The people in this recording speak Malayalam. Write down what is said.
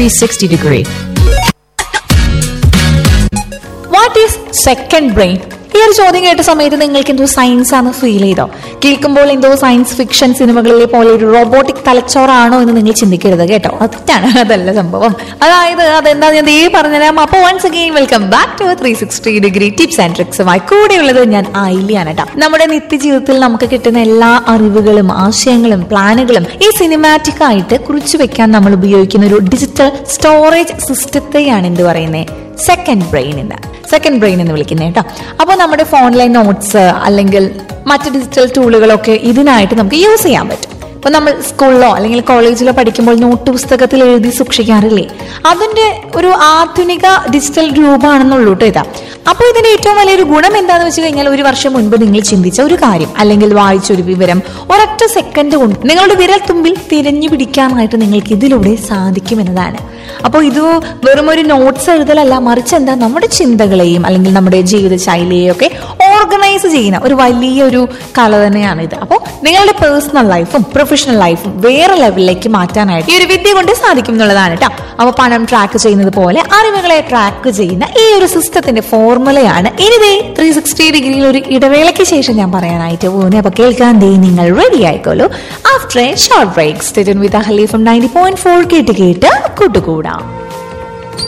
360 degree. What is second brain ഈ ഒരു ചോദ്യം കേട്ട സമയത്ത് നിങ്ങൾക്ക് എന്തോ സയൻസ് ആണ് ഫീൽ ചെയ്തോ കേൾക്കുമ്പോൾ എന്തോ സയൻസ് ഫിക്ഷൻ സിനിമകളിലെ പോലെ ഒരു റോബോട്ടിക് തലച്ചോറാണോ എന്ന് നിങ്ങൾ ചിന്തിക്കരുത് കേട്ടോ അതാണ് അതല്ല സംഭവം അതായത് അതെന്താ ഞാൻ ദേ പറഞ്ഞുതരാം അപ്പോൾ once again welcome back to three sixty degree tips and ട്രിക്സുമായി കൂടെയുള്ളത് ഞാൻ ആയില്യാണ് കേട്ടോ നമ്മുടെ നിത്യജീവിതത്തിൽ നമുക്ക് കിട്ടുന്ന എല്ലാ അറിവുകളും ആശയങ്ങളും പ്ലാനുകളും ഈ സിനിമാറ്റിക് ആയിട്ട് കുറിച്ചു വെക്കാൻ നമ്മൾ ഉപയോഗിക്കുന്ന ഒരു ഡിജിറ്റൽ സ്റ്റോറേജ് സിസ്റ്റത്തെയാണ് എന്ത് പറയുന്നത് സെക്കൻഡ് ബ്രെയിൻ എന്ന് സെക്കൻഡ് ബ്രെയിൻ എന്ന് വിളിക്കുന്നത് കേട്ടോ അപ്പോൾ നമ്മുടെ ഫോണിലെ നോട്ട്സ് അല്ലെങ്കിൽ മറ്റ് ഡിജിറ്റൽ ടൂളുകളൊക്കെ ഇതിനായിട്ട് നമുക്ക് യൂസ് ചെയ്യാൻ പറ്റും ഇപ്പൊ നമ്മൾ സ്കൂളിലോ അല്ലെങ്കിൽ കോളേജിലോ പഠിക്കുമ്പോൾ നോട്ട് പുസ്തകത്തിൽ എഴുതി സൂക്ഷിക്കാറില്ലേ അതിന്റെ ഒരു ആധുനിക ഡിജിറ്റൽ രൂപമാണെന്നുള്ളൂ കേട്ടോ ഇതാ അപ്പോൾ ഇതിന്റെ ഏറ്റവും വലിയൊരു ഗുണം എന്താണെന്ന് വെച്ച് കഴിഞ്ഞാൽ ഒരു വർഷം മുൻപ് നിങ്ങൾ ചിന്തിച്ച ഒരു കാര്യം അല്ലെങ്കിൽ വായിച്ച ഒരു വിവരം ഒരൊറ്റ സെക്കൻഡ് കൊണ്ട് നിങ്ങളുടെ വിരൽ തുമ്പിൽ തിരഞ്ഞു പിടിക്കാനായിട്ട് നിങ്ങൾക്ക് ഇതിലൂടെ സാധിക്കും എന്നതാണ് അപ്പോൾ ഇത് വെറും ഒരു നോട്ട്സ് എഴുതലല്ല മറിച്ച് എന്താ നമ്മുടെ ചിന്തകളെയും അല്ലെങ്കിൽ നമ്മുടെ ജീവിത ശൈലിയെയും ഒക്കെ ഓർഗനൈസ് ചെയ്യുന്ന ഒരു വലിയൊരു കല തന്നെയാണ് ഇത് അപ്പോൾ നിങ്ങളുടെ പേഴ്സണൽ ലൈഫും പ്രൊഫഷണൽ ലൈഫും വേറെ ലെവലിലേക്ക് മാറ്റാനായിട്ട് ഈ ഒരു വിദ്യ കൊണ്ട് സാധിക്കും എന്നുള്ളതാണ് കേട്ടോ അപ്പോൾ പണം ട്രാക്ക് ചെയ്യുന്നത് പോലെ അറിവുകളെ ട്രാക്ക് ചെയ്യുന്ന ഈ ഒരു സിസ്റ്റത്തിന്റെ ഫോർമുലയാണ് ഇനിതേ ത്രീ സിക്സ്റ്റി ഡിഗ്രിയിൽ ഒരു ഇടവേളയ്ക്ക് ശേഷം ഞാൻ പറയാനായിട്ട് പോകുന്നത് അപ്പൊ കേൾക്കാൻ ദേ നിങ്ങൾ റെഡി ആയിക്കോളൂ after a short break stay tuned with ഹലി ഫ്രം നയൻറ്റി പോയിന്റ് ഫോർ കേട്ട് കേട്ട് കൂട്ടുകൂടാം